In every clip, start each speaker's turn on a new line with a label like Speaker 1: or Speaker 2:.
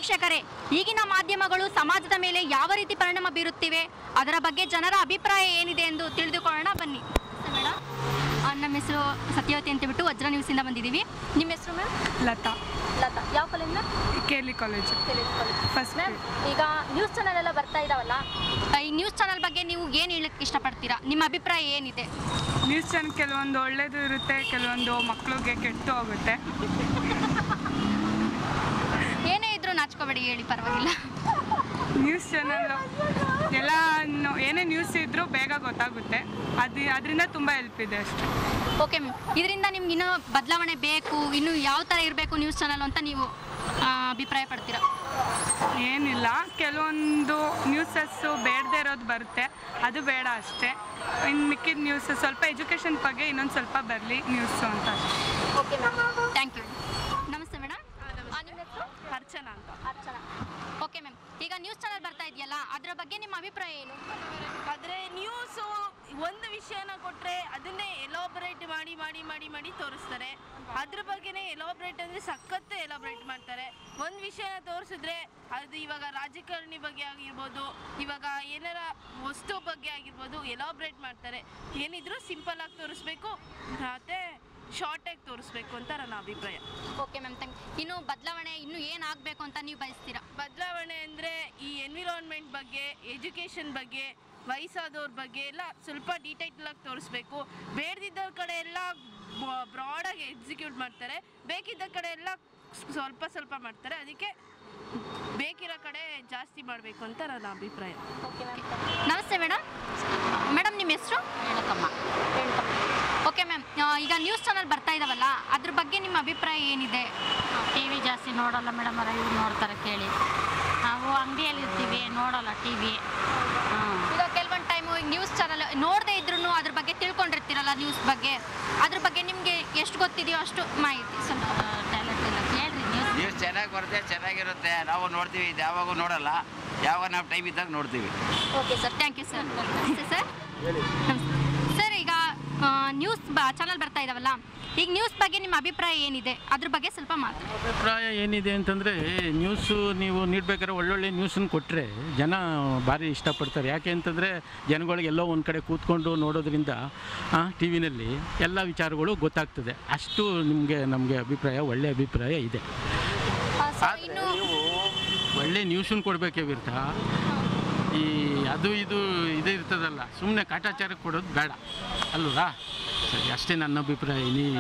Speaker 1: ವೀಕ್ಷಕರೇ ಈಗಿನ ಮಾಧ್ಯಮಗಳು ಸಮಾಜದ ಮೇಲೆ ಯಾವ ರೀತಿ ಪರಿಣಾಮ ಬೀರುತ್ತಿವೆ ಅದರ ಬಗ್ಗೆ ಜನರ ಅಭಿಪ್ರಾಯ ಏನಿದೆ ಎಂದು ತಿಳಿದುಕೊಳ್ಳೋಣ ಬನ್ನಿ ಮೇಡಮ್ ನಮ್ಮ ಹೆಸರು ಸತ್ಯವತಿ ಅಂತ ಬಿಟ್ಟು ವಜ್ರ ನ್ಯೂಸಿಂದ ಬಂದಿದ್ದೀವಿ ನಿಮ್ಮ ಹೆಸರು ಮ್ಯಾಮ್
Speaker 2: ಲತಾ
Speaker 1: ಲತಾ ಯಾವ ಕಾಲೇಜ್ನ
Speaker 2: ಕೇಲಿ ಕಾಲೇಜು ಫಸ್ಟ್
Speaker 1: ಮ್ಯಾಮ್ ಈಗ ನ್ಯೂಸ್ ಚಾನಲ್ ಎಲ್ಲ ಬರ್ತಾ ಇದಾವಲ್ಲ ಈ ನ್ಯೂಸ್ ಚಾನಲ್ ಬಗ್ಗೆ ನೀವು ಏನು ಹೇಳಕ್ಕೆ ಇಷ್ಟಪಡ್ತೀರಾ ನಿಮ್ಮ ಅಭಿಪ್ರಾಯ ಏನಿದೆ
Speaker 2: ನ್ಯೂಸ್ ಚಾನಲ್ ಕೆಲವೊಂದು ಒಳ್ಳೇದು ಇರುತ್ತೆ ಕೆಲವೊಂದು ಮಕ್ಕಳಿಗೆ ಕೆಟ್ಟು ಹೋಗುತ್ತೆ
Speaker 1: ಏನೇ ಇದ್ರೂ ನಾಚ್ಕೋಬೇಡಿ ಹೇಳಿ ಪರವಾಗಿಲ್ಲ
Speaker 2: ನ್ಯೂಸ್ ಚಾನಲ್ ಎಲ್ಲ ನು- ಏನೇ ನ್ಯೂಸ್ ಇದ್ರೂ ಬೇಗ ಗೊತ್ತಾಗುತ್ತೆ ಅದು ಅದರಿಂದ ತುಂಬ ಹೆಲ್ಪ್ ಇದೆ ಅಷ್ಟೇ
Speaker 1: ಓಕೆ ಮ್ಯಾಮ್ ಇದರಿಂದ ನಿಮ್ಗೆ ಇನ್ನೂ ಬದಲಾವಣೆ ಬೇಕು ಇನ್ನು ಯಾವ ಥರ ಇರಬೇಕು ನ್ಯೂಸ್ ಚಾನಲ್ ಅಂತ ನೀವು ಆ, ಅಭಿಪ್ರಾಯ ಪಡ್ತೀರಾ
Speaker 2: ಏನಿಲ್ಲ ಕೆಲವೊಂದು ನ್ಯೂಸಸ್ಸು ಬೇಡದೇ ಇರೋದು ಬರುತ್ತೆ ಅದು ಬೇಡ ಅಷ್ಟೇ ಇನ್ನು ಮಿಕ್ಕಿದ ನ್ಯೂಸ್ ಸ್ವಲ್ಪ ಎಜುಕೇಷನ್ ಬಗ್ಗೆ ಇನ್ನೊಂದು ಸ್ವಲ್ಪ ಬರಲಿ ನ್ಯೂಸು ಅಂತ ಅಷ್ಟೇ
Speaker 1: ಓಕೆ ಮ್ಯಾಮ್ ಥ್ಯಾಂಕ್ ಯು ನಮಸ್ತೆ ಮೇಡಮ್ ನಿಮ್ಮ ಹೆಸರು
Speaker 2: ಅರ್ಚನಾ ಅಂತ
Speaker 1: ಅರ್ಚನಾ ಓಕೆ ಮ್ಯಾಮ್ ಈಗ ನ್ಯೂಸ್ ಚಾನಲ್ ಬರ್ತಾ ಇದೆಯಲ್ಲ ಅದರ ಬಗ್ಗೆ ನಿಮ್ಮ ಅಭಿಪ್ರಾಯ ಏನು
Speaker 3: ಆದರೆ ನ್ಯೂಸು ಒಂದು ವಿಷಯನ ಕೊಟ್ಟರೆ ಅದನ್ನೇ ಎಲಾಬ್ರೇಟ್ ಮಾಡಿ ಮಾಡಿ ಮಾಡಿ ಮಾಡಿ ತೋರಿಸ್ತಾರೆ ಅದ್ರ ಬಗ್ಗೆನೇ ಎಲಾಬ್ರೇಟ್ ಅಂದರೆ ಸಖತ್ತು ಎಲಾಬ್ರೇಟ್ ಮಾಡ್ತಾರೆ ಒಂದು ವಿಷಯನ ತೋರಿಸಿದ್ರೆ ಅದು ಇವಾಗ ರಾಜಕಾರಣಿ ಬಗ್ಗೆ ಆಗಿರ್ಬೋದು ಇವಾಗ ಏನಾರ ವಸ್ತು ಬಗ್ಗೆ ಆಗಿರ್ಬೋದು ಎಲಾಬ್ರೇಟ್ ಮಾಡ್ತಾರೆ ಏನಿದ್ರು ಸಿಂಪಲ್ ಆಗಿ ತೋರಿಸ್ಬೇಕು ಮತ್ತು ಶಾರ್ಟಾಗಿ ತೋರಿಸ್ಬೇಕು ಅಂತ ನನ್ನ ಅಭಿಪ್ರಾಯ
Speaker 1: ಓಕೆ ಮ್ಯಾಮ್ ಥ್ಯಾಂಕ್ ಇನ್ನು ಬದಲಾವಣೆ ಇನ್ನು ಏನಾಗಬೇಕು ಅಂತ ನೀವು ಬಯಸ್ತೀರಾ
Speaker 3: ಬದಲಾವಣೆ ಅಂದರೆ ಈ ಎನ್ವಿರಾನ್ಮೆಂಟ್ ಬಗ್ಗೆ ಎಜುಕೇಷನ್ ಬಗ್ಗೆ ವಯಸ್ಸಾದವ್ರ ಬಗ್ಗೆ ಎಲ್ಲ ಸ್ವಲ್ಪ ಡೀಟೈಲ್ ಆಗಿ ತೋರಿಸ್ಬೇಕು ಬೇಡದಿದ್ದ ಕಡೆ ಎಲ್ಲ ಬ್ರಾಡಾಗಿ ಎಕ್ಸಿಕ್ಯೂಟ್ ಮಾಡ್ತಾರೆ ಬೇಕಿದ್ದ ಕಡೆ ಎಲ್ಲ ಸ್ವಲ್ಪ ಸ್ವಲ್ಪ ಮಾಡ್ತಾರೆ ಅದಕ್ಕೆ ಬೇಕಿರೋ ಕಡೆ ಜಾಸ್ತಿ ಮಾಡಬೇಕು ಅಂತ ನನ್ನ ಅಭಿಪ್ರಾಯ
Speaker 1: ಓಕೆ ಮ್ಯಾಮ್ ನಮಸ್ತೆ ಮೇಡಮ್ ಮೇಡಮ್ ನಿಮ್ಮ ಹೆಸರು
Speaker 4: ರೇಣುಕಮ್ಮ
Speaker 1: ಓಕೆ ಮ್ಯಾಮ್ ಈಗ ನ್ಯೂಸ್ ಚಾನಲ್ ಬರ್ತಾ ಇದಾವಲ್ಲ ಅದ್ರ ಬಗ್ಗೆ ನಿಮ್ಮ ಅಭಿಪ್ರಾಯ ಏನಿದೆ
Speaker 4: ಟಿ ವಿ ಜಾಸ್ತಿ ನೋಡಲ್ಲ ಮೇಡಮ್ ಅವ್ರ ಇವ್ರು ನೋಡ್ತಾರೆ ಕೇಳಿ ನಾವು ಅಂಗಡಿಯಲ್ಲಿ ಇರ್ತೀವಿ ನೋಡಲ್ಲ ಟಿ ವಿ
Speaker 1: ಈಗ ಕೆಲವೊಂದು ಟೈಮು ನ್ಯೂಸ್ ಚಾನಲ್ ನೋಡದೇ ಇದ್ರೂ ಅದ್ರ ಬಗ್ಗೆ ತಿಳ್ಕೊಂಡಿರ್ತೀರಲ್ಲ ನ್ಯೂಸ್ ಬಗ್ಗೆ ಅದ್ರ ಬಗ್ಗೆ ನಿಮಗೆ ಎಷ್ಟು ಗೊತ್ತಿದೆಯೋ ಅಷ್ಟು ಮಾಹಿತಿ ಸ್ವಲ್ಪ
Speaker 4: ಟ್ಯಾಲೆಂಟ್ ಇಲ್ಲ ಕೇಳ್ರಿ ನ್ಯೂಸ್
Speaker 5: ನ್ಯೂಸ್ ಚೆನ್ನಾಗಿ ಬರುತ್ತೆ ಚೆನ್ನಾಗಿರುತ್ತೆ ನಾವು ನೋಡ್ತೀವಿ ಇದು ಯಾವಾಗೂ ನೋಡಲ್ಲ ಯಾವಾಗ ನಾವು ಟೈಮ್ ಇದ್ದಾಗ ನೋಡ್ತೀವಿ
Speaker 1: okay sir thank you sir ನಮಸ್ತೆ ಸರ್ ಸರ್ ಈಗ ನ್ಯೂಸ್ ಬ ಚಾನಲ್ ಬರ್ತಾ ಇದಾವಲ್ಲ ಈಗ ನ್ಯೂಸ್ ಬಗ್ಗೆ ನಿಮ್ಮ ಅಭಿಪ್ರಾಯ ಏನಿದೆ ಅದ್ರ ಬಗ್ಗೆ ಸ್ವಲ್ಪ ಮಾತಾಡಿ
Speaker 6: ಅಭಿಪ್ರಾಯ ಏನಿದೆ ಅಂತಂದರೆ ನ್ಯೂಸು ನೀವು ನೀಡಬೇಕಾದ್ರೆ ಒಳ್ಳೊಳ್ಳೆ ನ್ಯೂಸನ್ನು ಕೊಟ್ಟರೆ ಜನ ಭಾರಿ ಇಷ್ಟಪಡ್ತಾರೆ ಯಾಕೆ ಅಂತಂದರೆ ಜನಗಳಿಗೆ ಎಲ್ಲೋ ಒಂದು ಕಡೆ ಕೂತ್ಕೊಂಡು ನೋಡೋದ್ರಿಂದ ಟಿ ವಿನಲ್ಲಿ ಎಲ್ಲ ವಿಚಾರಗಳು ಗೊತ್ತಾಗ್ತದೆ ಅಷ್ಟು ನಿಮಗೆ ನಮಗೆ ಅಭಿಪ್ರಾಯ ಒಳ್ಳೆಯ ಅಭಿಪ್ರಾಯ ಇದೆ
Speaker 1: ಸರ್ ಇನ್ನು
Speaker 6: ಒಳ್ಳೆ ನ್ಯೂಸನ್ನು ಕೊಡಬೇಕೇ ವಿರ್ತ ಈ ಅದು ಇದು ಇದು ಇರ್ತದಲ್ಲ ಸುಮ್ಮನೆ ಕಾಟಾಚಾರಕ್ಕೆ ಕೊಡೋದು ಬೇಡ ಅಲ್ವಾ ಸರಿ ಅಷ್ಟೇ ನನ್ನ ಅಭಿಪ್ರಾಯ ಇನ್ನೇನು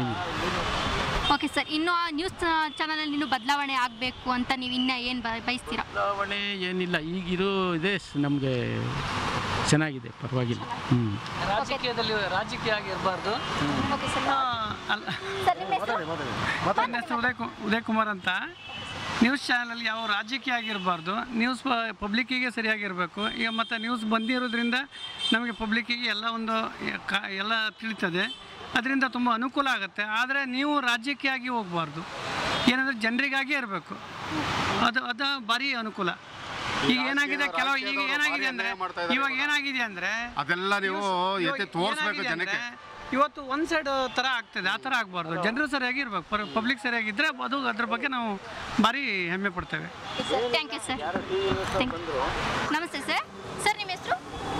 Speaker 1: ಓಕೆ ಸರ್ ಇನ್ನು ಆ ನ್ಯೂಸ್ ಚಾನಲಲ್ಲಿ ಇನ್ನೂ ಬದಲಾವಣೆ ಆಗಬೇಕು ಅಂತ ನೀವು ಇನ್ನೂ ಏನು ಬಯಸ್ತೀರಾ
Speaker 6: ಬದಲಾವಣೆ ಏನಿಲ್ಲ ಈಗಿರೋ ಇದೆ ನಮಗೆ ಚೆನ್ನಾಗಿದೆ ಪರವಾಗಿಲ್ಲ ಹ್ಞೂ
Speaker 7: ರಾಜಕೀಯದಲ್ಲಿ ರಾಜಕೀಯ ಆಗಿರಬಾರ್ದು
Speaker 1: ಓಕೆ ಸರ್
Speaker 7: ಅಲ್ಲ
Speaker 1: ಸರ್ ನಿಮ್ಮ ಹೆಸರು
Speaker 7: ನನ್ನ ಹೆಸರು ಉದಯ್ ಕು- ಉದಯ್ ಕುಮಾರ್ ಅಂತ ನ್ಯೂಸ್ ಚಾನಲಲ್ಲಿ ಯಾವ ರಾಜಕೀಯ ಆಗಿರಬಾರ್ದು ನ್ಯೂಸ್ ಪಬ್ಲಿಕ್ಕಿಗೆ ಸರಿಯಾಗಿರಬೇಕು ಈಗ ಮತ್ತು ನ್ಯೂಸ್ ಬಂದಿರೋದ್ರಿಂದ ನಮಗೆ ಪಬ್ಲಿಕ್ಕಿಗೆ ಎಲ್ಲ ಒಂದು ಕ ಎಲ್ಲ ತಿಳಿತದೆ ಅದರಿಂದ ತುಂಬ ಅನುಕೂಲ ಆಗುತ್ತೆ ಆದರೆ ನೀವು ರಾಜಕೀಯಾಗಿ ಹೋಗಬಾರ್ದು ಏನಂದರೆ ಜನರಿಗಾಗಿ ಇರಬೇಕು ಅದು ಅದು ಭಾರಿ ಅನುಕೂಲ ಈಗ ಏನಾಗಿದೆ ಕೆಲವು ಈಗ ಏನಾಗಿದೆ ಅಂದರೆ ಇವಾಗ ಏನಾಗಿದೆ ಅಂದರೆ
Speaker 8: ಅದೆಲ್ಲ ನೀವು
Speaker 7: ಇವಾಗ
Speaker 8: ಎತ್ತಿ ತೋರಿಸ್ಬೇಕು
Speaker 7: ಏನಾಗಿದೆ
Speaker 8: ಜನಕ್ಕೆ
Speaker 7: ಅಂದ್ರೆ, ಇವತ್ತು ಒಂದ್ ಸೈಡ್ ತರ ಆಗ್ತದೆ ಆ ತರ ಆಗ್ಬಾರ್ದು ಜನರು ಸರಿಯಾಗಿ ಇರ್ಬೇಕು ಪಬ್ಲಿಕ್ ಸರಿಯಾಗಿದ್ರೆ ಅದು ಅದ್ರ ಬಗ್ಗೆ ನಾವು ಭಾರಿ ಹೆಮ್ಮೆ ಪಡ್ತೇವೆ
Speaker 1: ಥ್ಯಾಂಕ್ ಯು ಸರ್ ಥ್ಯಾಂಕ್ ನಮಸ್ತೆ ಸರ್ ಸರ್ ನಿಮ್ಮ ಹೆಸರು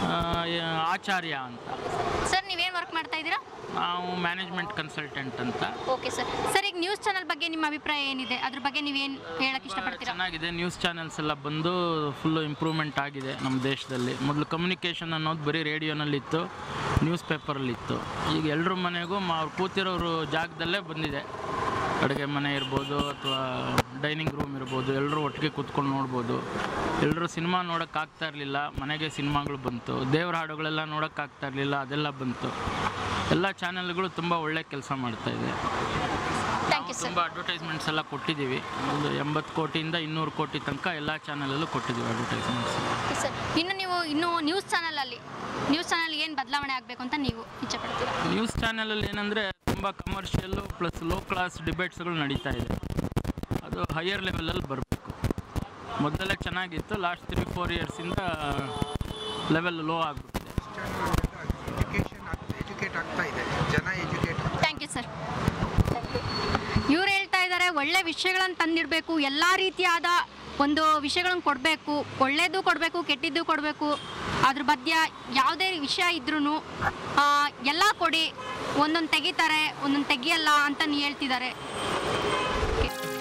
Speaker 9: ಆಚಾರ್ಯ ಅಂತ
Speaker 1: ಸರ್ ನೀವೇನು ವರ್ಕ್ ಮಾಡ್ತಾ ಇದ್ದೀರಾ
Speaker 9: ನಾವು ಮ್ಯಾನೇಜ್ಮೆಂಟ್ ಕನ್ಸಲ್ಟೆಂಟ್ ಅಂತ
Speaker 1: ಓಕೆ ಸರ್ ಸರ್ ಈಗ ನ್ಯೂಸ್ ಚಾನಲ್ ಬಗ್ಗೆ ನಿಮ್ಮ ಅಭಿಪ್ರಾಯ ಏನಿದೆ ಅದ್ರ ಬಗ್ಗೆ ನೀವೇನು ಹೇಳಕ್ಕೆ ಇಷ್ಟಪಡ್ತೀರಾ
Speaker 9: ಚೆನ್ನಾಗಿದೆ ನ್ಯೂಸ್ ಚಾನೆಲ್ಸ್ ಎಲ್ಲ ಬಂದು ಫುಲ್ಲು ಇಂಪ್ರೂವ್ಮೆಂಟ್ ಆಗಿದೆ ನಮ್ಮ ದೇಶದಲ್ಲಿ ಮೊದಲು ಕಮ್ಯುನಿಕೇಷನ್ ಅನ್ನೋದು ಬರೀ ರೇಡಿಯೋನಲ್ಲಿತ್ತು ನ್ಯೂಸ್ ಪೇಪರಲ್ಲಿತ್ತು ಈಗ ಎಲ್ಲರ ಮನೆಗೂ ಮ- ಅವ್ರು ಕೂತಿರೋರು ಜಾಗದಲ್ಲೇ ಬಂದಿದೆ ಅಡುಗೆ ಮನೆ ಇರ್ಬೋದು ಅಥವಾ ಡೈನಿಂಗ್ ರೂಮ್ ಇರ್ಬೋದು ಎಲ್ಲರೂ ಒಟ್ಟಿಗೆ ಕೂತ್ಕೊಂಡು ನೋಡ್ಬೋದು ಎಲ್ಲರೂ ಸಿನಿಮಾ ನೋಡೋಕ್ಕಾಗ್ತಾ ಇರಲಿಲ್ಲ ಮನೆಗೆ ಸಿನಿಮಾಗಳು ಬಂತು ದೇವ್ರ ಹಾಡುಗಳೆಲ್ಲ ನೋಡೋಕ್ಕಾಗ್ತಾ ಇರಲಿಲ್ಲ ಅದೆಲ್ಲ ಬಂತು ಎಲ್ಲ ಚಾನೆಲ್ಗಳು ತುಂಬ ಒಳ್ಳೆ ಕೆಲಸ ಮಾಡ್ತಾ ಇದೆ
Speaker 1: ಥ್ಯಾಂಕ್ ಯು ಸರ್
Speaker 9: ತುಂಬ ಅಡ್ವರ್ಟೈಸ್ಮೆಂಟ್ಸ್ ಎಲ್ಲ ಕೊಟ್ಟಿದ್ದೀವಿ ಒಂದು ಎಂಬತ್ತು ಕೋಟಿಯಿಂದ ಇನ್ನೂರು ಕೋಟಿ ತನಕ ಎಲ್ಲ ಚಾನಲಲ್ಲೂ ಕೊಟ್ಟಿದ್ದೀವಿ ಅಡ್ವರ್ಟೈಸ್ಮೆಂಟ್ಸ್
Speaker 1: ಸರ್ ಇನ್ನು ನೀವು ಇನ್ನು ನ್ಯೂಸ್ ಚಾನಲಲ್ಲಿ ನ್ಯೂಸ್ ಚಾನಲ್ ಏನು ಬದಲಾವಣೆ ಆಗಬೇಕು ಅಂತ ನೀವು ಇಚ್ಛೆ ಪಡ್ತೀರಾ
Speaker 9: ನ್ಯೂಸ್ ಚಾನಲಲ್ಲಿ ಏನಂದರೆ ತುಂಬ ಕಮರ್ಷಿಯಲ್ಲು ಪ್ಲಸ್ ಲೋ ಕ್ಲಾಸ್ ಡಿಬೇಟ್ಸ್ಗಳು ನಡೀತಾ ಇದೆ ಅದು ಹೈಯರ್ ಲೆವೆಲಲ್ಲಿ ಬರಬೇಕು ಮೊದಲೆಲ್ಲ ಚೆನ್ನಾಗಿತ್ತು ಲಾಸ್ಟ್ ತ್ರೀ ಫೋರ್ ಇಯರ್ಸಿಂದ ಲೆವೆಲ್ ಲೋ ಆಗಿಬಿಟ್ಟಿದೆ
Speaker 10: ಎಜುಕೇಟ್ ಆಗ್ತಾ ಇದೆ ಜನ ಎಜುಕೇಟ್
Speaker 1: ಥ್ಯಾಂಕ್ ಯು ಸರ್ ಇವ್ರು ಹೇಳ್ತಾ ಇದ್ದಾರೆ ಒಳ್ಳೆ ವಿಷಯಗಳನ್ನು ತಂದಿಡಬೇಕು ಎಲ್ಲ ರೀತಿಯಾದ ಒಂದು ವಿಷಯಗಳನ್ನ ಕೊಡಬೇಕು ಒಳ್ಳೇದು ಕೊಡಬೇಕು ಕೆಟ್ಟಿದ್ದು ಕೊಡಬೇಕು ಅದ್ರ ಬಗ್ಗೆ ಯಾವುದೇ ವಿಷಯ ಇದ್ರೂ ಎಲ್ಲ ಕೊಡಿ ಒಂದೊಂದು ತೆಗಿತಾರೆ ಒಂದೊಂದು ತೆಗಿಯಲ್ಲ ಅಂತ ಹೇಳ್ತಿದ್ದಾರೆ